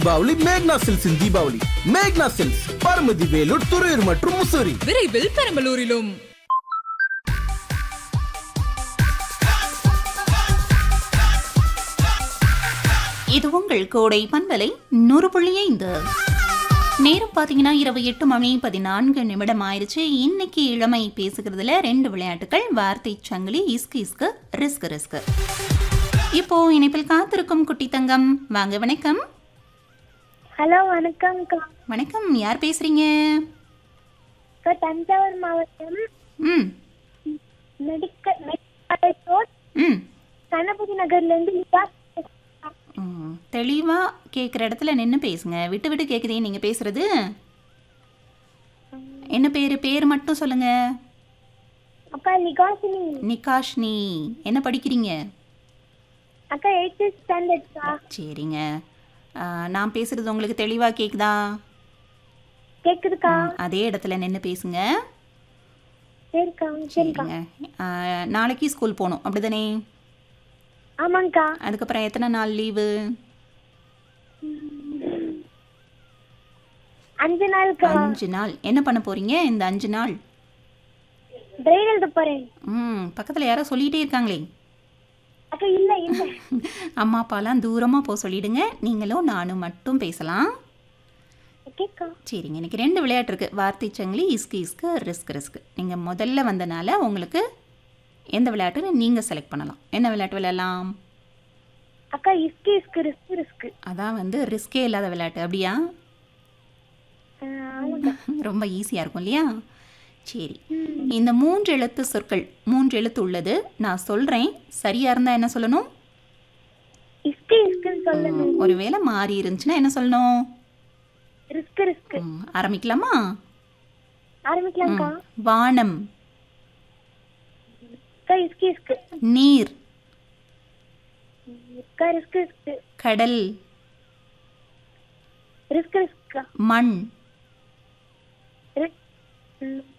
தீபாவளி மேக்னா சில்க்ஸின் தீபாவளி மேக்னா சில்க்ஸ் பரமதி வேலூர் துறையூர் மற்றும் முசூரி விரைவில் பெரம்பலூரிலும் இது உங்கள் கோடை பண்பலை நூறு புள்ளி ஐந்து நேரம் பார்த்தீங்கன்னா இரவு எட்டு மணி பதினான்கு நிமிடம் ஆயிடுச்சு இன்னைக்கு இளமை பேசுகிறதுல ரெண்டு விளையாட்டுகள் வார்த்தை சங்கிலி இஸ்கு இஸ்கு ரிஸ்க் ரிஸ்க் இப்போ இணைப்பில் காத்திருக்கும் குட்டி தங்கம் வாங்க வணக்கம் ஹலோ வணக்கம்க்கா வணக்கம் யார் பேசுறீங்க அக்கா தஞ்சாவூர் மாவட்டம் ம் மெடிக்கல் மெடிக்கல் ரோட் ம் கணபதி நகர்லேருந்து நிதா ம், தெளிவா கேட்குற இடத்துல நின்று பேசுங்க விட்டு விட்டு கேட்குதே நீங்கள் பேசுறது என்ன பேர் பேர் மட்டும் சொல்லுங்க அக்கா நிகாசினி நிகாஷ்னி என்ன படிக்கிறீங்க அக்கா எயித்து ஸ்டாண்டர்ட்க்கா சரிங்க ஆ, நான் பேசுறது உங்களுக்கு தெளிவாக கேட்குதா கேக்குதுக்கா ம், அதே இடத்துல நின்று பேசுங்க சரிக்கா சரிக்கா சரிங்க ஆ, நாளைக்கு ஸ்கூல் போகணும் அப்படிதானே ஆமாங்க்கா அதுக்கப்புறம் எத்தனை நாள் லீவு அஞ்சு நாளுக்கா அஞ்சு நாள் என்ன பண்ண போறீங்க இந்த அஞ்சு நாள் பிரெயில் எழுத போறேன் ம் பக்கத்தில் யாரோ சொல்லிகிட்டே இருக்காங்களே அக்கா இல்ல இல்ல அம்மா அப்பாலாம் தூரமாக போக சொல்லிடுங்க நீங்களும் நானும் மட்டும் பேசலாம் ஓகேக்கா சரிங்க இன்னைக்கு ரெண்டு விளையாட்டு இருக்குது வார்த்தை சங்கிலி இஸ்கு இஸ்கு ரிஸ்க் ரிஸ்க் நீங்கள் முதல்ல வந்தனால உங்களுக்கு எந்த விளையாட்டுன்னு நீங்கள் செலக்ட் பண்ணலாம் என்ன விளையாட்டு விளையாடலாம் அக்கா இஸ்கு இஸ்கு ரிஸ்க் ரிஸ்க் அதான் வந்து ரிஸ்கே இல்லாத விளையாட்டு அப்படியா ஆமாக்கா ரொம்ப ஈஸியாக இருக்கும் இல்லையா சரி இந்த மூன்று எழுத்து சொற்கள் மூன்று எழுத்து உள்ளது நான் சொல்கிறேன் சரியாக இருந்தால் என்ன சொல்லணும் இஸ்கு இஸ்குன்னு சொல்லுங்க ஒருவேளை மாறி இருந்துச்சுன்னா என்ன சொல்லணும் ரிஸ்க் ரிஸ்க் ம், ஆரம்பிக்கலாமா ஆரம்பிக்கலாம்க்கா வானம் அக்கா இஸ்கு இஸ்கு நீர் அக்கா ரிஸ்க் ரிஸ்க் கடல் ரிஸ்க் ரிஸ்க்கா மண் ரிஸ்க்